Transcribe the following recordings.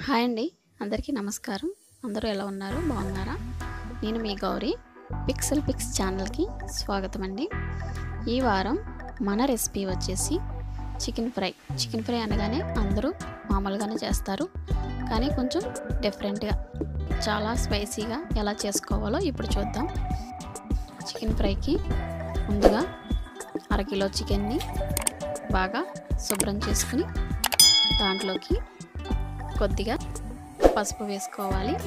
hi అండి అందరికీ నమస్కారం అందరూ ఎలా ఉన్నారు బాగున్నారా నేను మీ గౌరీ పిక్సెల్ పిక్స్ ఛానల్కి స్వాగతం అండి ఈ వారం మన రెసిపీ వచ్చేసి చికెన్ ఫ్రై చికెన్ ఫ్రై అనగానే అందరూ మామూలుగానే చేస్తారు కానీ కొంచెం డిఫరెంట్గా చాలా స్పైసీగా ఎలా చేసుకోవాలో ఇప్పుడు చూద్దాం చికెన్ ఫ్రైకి ముందుగా అరకిలో చికెన్ని బాగా శుభ్రం చేసుకుని దాంట్లోకి కొద్దిగా పసుపు వేసుకోవాలి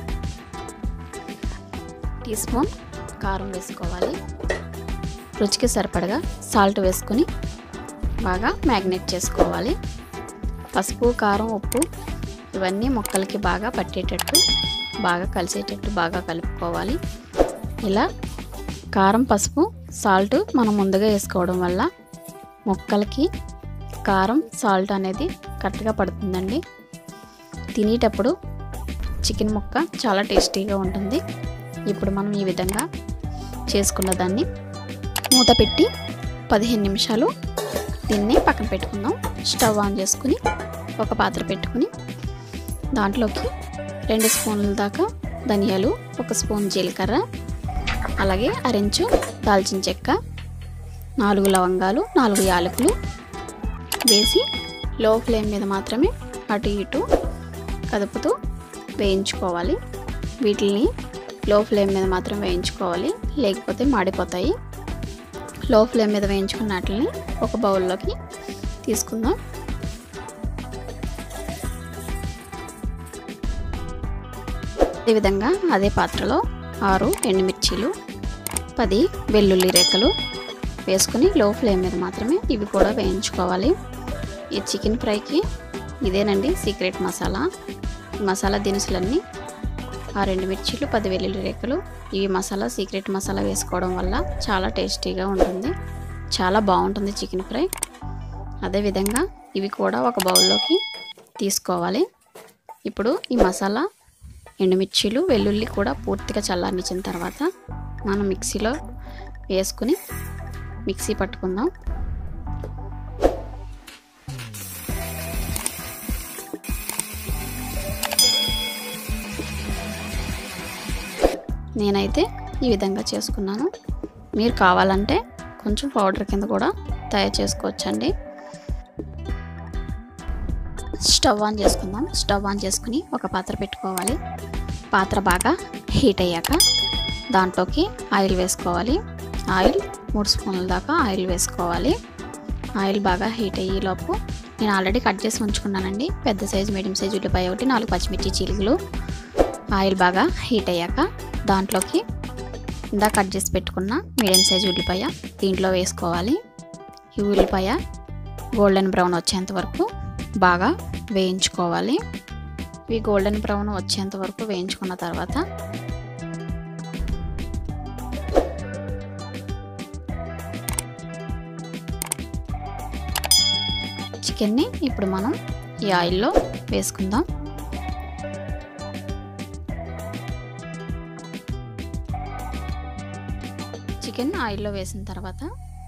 టీ స్పూన్ కారం వేసుకోవాలి రుచికి సరిపడగా సాల్ట్ వేసుకుని బాగా మ్యాగ్నేట్ చేసుకోవాలి పసుపు కారం ఉప్పు ఇవన్నీ మొక్కలకి బాగా పట్టేటట్టు బాగా కలిసేటట్టు బాగా కలుపుకోవాలి ఇలా కారం పసుపు సాల్ట్ మనం ముందుగా వేసుకోవడం వల్ల మొక్కలకి కారం సాల్ట్ అనేది కరెక్ట్గా పడుతుందండి తినేటప్పుడు చికెన్ ముక్క చాలా టేస్టీగా ఉంటుంది ఇప్పుడు మనం ఈ విధంగా చేసుకున్న దాన్ని మూత పెట్టి పదిహేను నిమిషాలు దీన్ని పక్కన పెట్టుకుందాం స్టవ్ ఆన్ చేసుకుని ఒక పాత్ర పెట్టుకుని దాంట్లోకి రెండు స్పూన్ల దాకా ధనియాలు ఒక స్పూన్ జీలకర్ర అలాగే అరెంచు దాల్చిన చెక్క నాలుగు లవంగాలు నాలుగు యాలకులు వేసి లో ఫ్లేమ్ మీద మాత్రమే అటు ఇటు కదుపుతూ వేయించుకోవాలి వీటిని లో ఫ్లేమ్ మీద మాత్రం వేయించుకోవాలి లేకపోతే మాడిపోతాయి లో ఫ్లేమ్ మీద వేయించుకున్న వాటిని ఒక బౌల్లోకి తీసుకుందాం విధంగా అదే పాత్రలో ఆరు ఎండుమిర్చీలు పది వెల్లుల్లి రేఖలు వేసుకుని లో ఫ్లేమ్ మీద మాత్రమే ఇవి కూడా వేయించుకోవాలి ఈ చికెన్ ఫ్రైకి ఇదేనండి సీక్రెట్ మసాలా ఈ మసాలా దినుసులన్నీ ఆ రెండు మిర్చీలు పది వెల్లుల్లి రేఖలు ఈ మసాలా సీక్రెట్ మసాలా వేసుకోవడం వల్ల చాలా టేస్టీగా ఉంటుంది చాలా బాగుంటుంది చికెన్ ఫ్రై అదేవిధంగా ఇవి కూడా ఒక బౌల్లోకి తీసుకోవాలి ఇప్పుడు ఈ మసాలా ఎండుమిర్చీలు వెల్లుల్లి కూడా పూర్తిగా చల్లారించిన తర్వాత మనం మిక్సీలో వేసుకుని మిక్సీ పట్టుకుందాం నేనైతే ఈ విధంగా చేసుకున్నాను మీరు కావాలంటే కొంచెం పౌడర్ కింద కూడా తయారు చేసుకోవచ్చండి స్టవ్ ఆన్ చేసుకుందాం స్టవ్ ఆన్ చేసుకుని ఒక పాత్ర పెట్టుకోవాలి పాత్ర బాగా హీట్ అయ్యాక దాంట్లోకి ఆయిల్ వేసుకోవాలి ఆయిల్ మూడు స్పూన్ల దాకా ఆయిల్ వేసుకోవాలి ఆయిల్ బాగా హీట్ అయ్యే లోపు నేను ఆల్రెడీ కట్ చేసి ఉంచుకున్నానండి పెద్ద సైజు మీడియం సైజు ఉల్లిపాయ ఒకటి నాలుగు పచ్చిమిర్చి చీలుగులు ఆయిల్ బాగా హీట్ అయ్యాక దాంట్లోకి ఇందా కట్ చేసి పెట్టుకున్న మీడియం సైజు ఉల్లిపాయ దీంట్లో వేసుకోవాలి ఈ ఉల్లిపాయ గోల్డెన్ బ్రౌన్ వచ్చేంత వరకు బాగా వేయించుకోవాలి ఇవి గోల్డెన్ బ్రౌన్ వచ్చేంత వరకు వేయించుకున్న తర్వాత చికెన్ని ఇప్పుడు మనం ఈ ఆయిల్లో వేసుకుందాం చికెన్ ఆయిల్లో వేసిన తర్వాత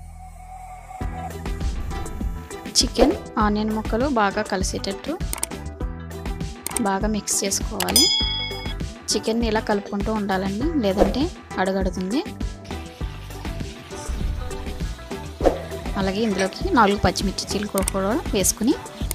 చికెన్ ఆనియన్ ముక్కలు బాగా కలిసేటట్టు బాగా మిక్స్ చేసుకోవాలి చికెన్ని ఇలా కలుపుకుంటూ ఉండాలండి లేదంటే అడుగడుతుంది అలాగే ఇందులోకి నాలుగు పచ్చిమిర్చి చీలుకూర కూడా వేసుకుని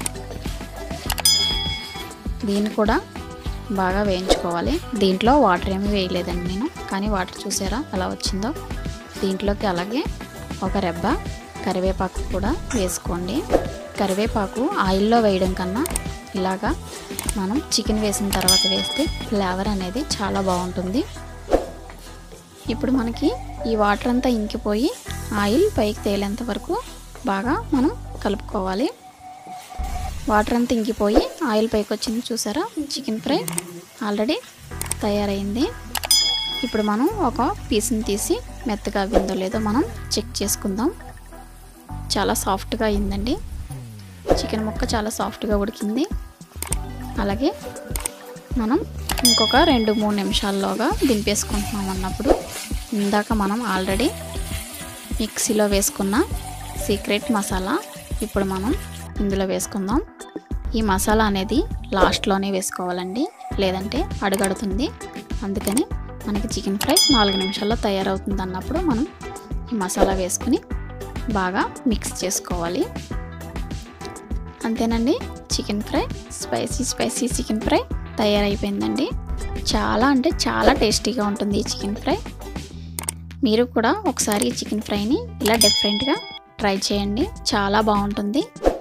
దీన్ని కూడా బాగా వేయించుకోవాలి దీంట్లో వాటర్ ఏమి వేయలేదండి నేను కానీ వాటర్ చూసారా ఎలా వచ్చిందో దీంట్లోకి అలాగే ఒక రెబ్బ కరివేపాకు కూడా వేసుకోండి కరివేపాకు ఆయిల్లో వేయడం కన్నా ఇలాగా మనం చికెన్ వేసిన తర్వాత వేస్తే ఫ్లేవర్ అనేది చాలా బాగుంటుంది ఇప్పుడు మనకి ఈ వాటర్ అంతా ఇంకిపోయి ఆయిల్ పైకి తేలేంత వరకు బాగా మనం కలుపుకోవాలి వాటర్ అంతా ఇంకిపోయి ఆయిల్ పైకి వచ్చింది చూసారా చికెన్ ఫ్రై ఆల్రెడీ తయారైంది ఇప్పుడు మనం ఒక పీస్ని తీసి మెత్తగా అవ్విందో లేదో మనం చెక్ చేసుకుందాం చాలా సాఫ్ట్గా అయిందండి చికెన్ ముక్క చాలా సాఫ్ట్గా ఉడికింది అలాగే మనం ఇంకొక రెండు మూడు నిమిషాల్లోగా దింపేసుకుంటున్నాం అన్నప్పుడు ఇందాక మనం ఆల్రెడీ మిక్సీలో వేసుకున్న సీక్రెట్ మసాలా ఇప్పుడు మనం ఇందులో వేసుకుందాం ఈ మసాలా అనేది లాస్ట్లోనే వేసుకోవాలండి లేదంటే అడుగడుతుంది అందుకని మనకి చికెన్ ఫ్రై నాలుగు నిమిషాల్లో తయారవుతుంది అన్నప్పుడు మనం ఈ మసాలా వేసుకుని బాగా మిక్స్ చేసుకోవాలి అంతేనండి chicken fry spicy spicy chicken fry తయారైపోయిందండి చాలా అంటే చాలా టేస్టీగా ఉంటుంది ఈ చికెన్ ఫ్రై మీరు కూడా ఒకసారి ఈ చికెన్ ఫ్రైని ఇలా డిఫరెంట్గా ట్రై చేయండి చాలా బాగుంటుంది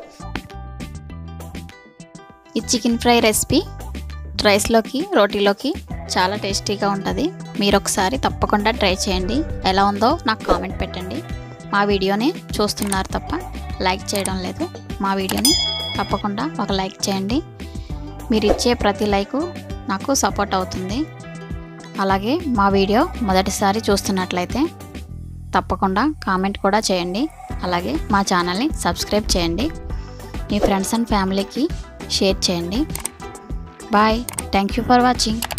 ఈ చికెన్ ఫ్రై రెసిపీ రైస్లోకి రోటీలోకి చాలా టేస్టీగా ఉంటుంది మీరు ఒకసారి తప్పకుండా ట్రై చేయండి ఎలా ఉందో నాకు కామెంట్ పెట్టండి మా వీడియోని చూస్తున్నారు తప్ప లైక్ చేయడం లేదు మా వీడియోని తప్పకుండా ఒక లైక్ చేయండి మీరు ఇచ్చే ప్రతి లైకు నాకు సపోర్ట్ అవుతుంది అలాగే మా వీడియో మొదటిసారి చూస్తున్నట్లయితే తప్పకుండా కామెంట్ కూడా చేయండి అలాగే మా ఛానల్ని సబ్స్క్రైబ్ చేయండి మీ ఫ్రెండ్స్ అండ్ ఫ్యామిలీకి షేర్ చేయండి bye thank you for watching